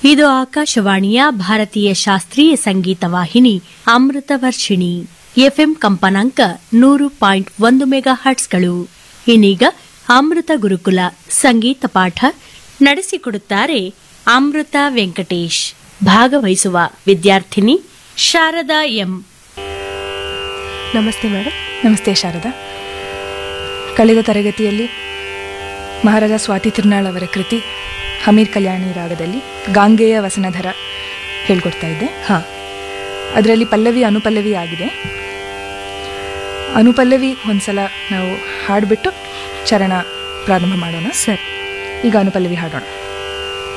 ಇದು ಆಕಾಶವಾಣಿಯ ಭಾರತೀಯ ಶಾಸ್ತ್ರೀಯ ಸಂಗೀತ ವಾಹಿನಿ ಅಮೃತ ವರ್ಷಿಣಿ ಎಫ್ಎಂ ಕಂಪನಾಂಕ ನೂರು ಪಾಯಿಂಟ್ ಒಂದು ಮೆಗಾ ಹರ್ಟ್ಸ್ಗಳು ಇನ್ನೀಗ ಅಮೃತ ಗುರುಕುಲ ಸಂಗೀತ ಪಾಠ ನಡೆಸಿಕೊಡುತ್ತಾರೆ ಅಮೃತ ವೆಂಕಟೇಶ್ ಭಾಗವಹಿಸುವ ವಿದ್ಯಾರ್ಥಿನಿ ಶಾರದಾ ಎಂ ನಮಸ್ತೆ ಮೇಡಮ್ ನಮಸ್ತೆ ಶಾರದಾ ಕಳೆದ ತರಗತಿಯಲ್ಲಿ ಮಹಾರಾಜ ಸ್ವಾತಿ ತಿರುನಾಳ್ ಅವರ ಕೃತಿ ಹಮೀರ್ ಕಲ್ಯಾಣಿ ರಾಗದಲ್ಲಿ ಗಾಂಗೇಯ ವಸನಧರ ಹೇಳ್ಕೊಡ್ತಾ ಇದ್ದೆ ಹಾಂ ಅದರಲ್ಲಿ ಪಲ್ಲವಿ ಅನುಪಲ್ಲವಿ ಆಗಿದೆ ಅನುಪಲ್ಲವಿ ಒಂದ್ಸಲ ನಾವು ಹಾಡಿಬಿಟ್ಟು ಚರಣ ಪ್ರಾರಂಭ ಮಾಡೋಣ ಸರಿ ಈಗ ಅನುಪಲ್ಲವಿ ಹಾಡೋಣ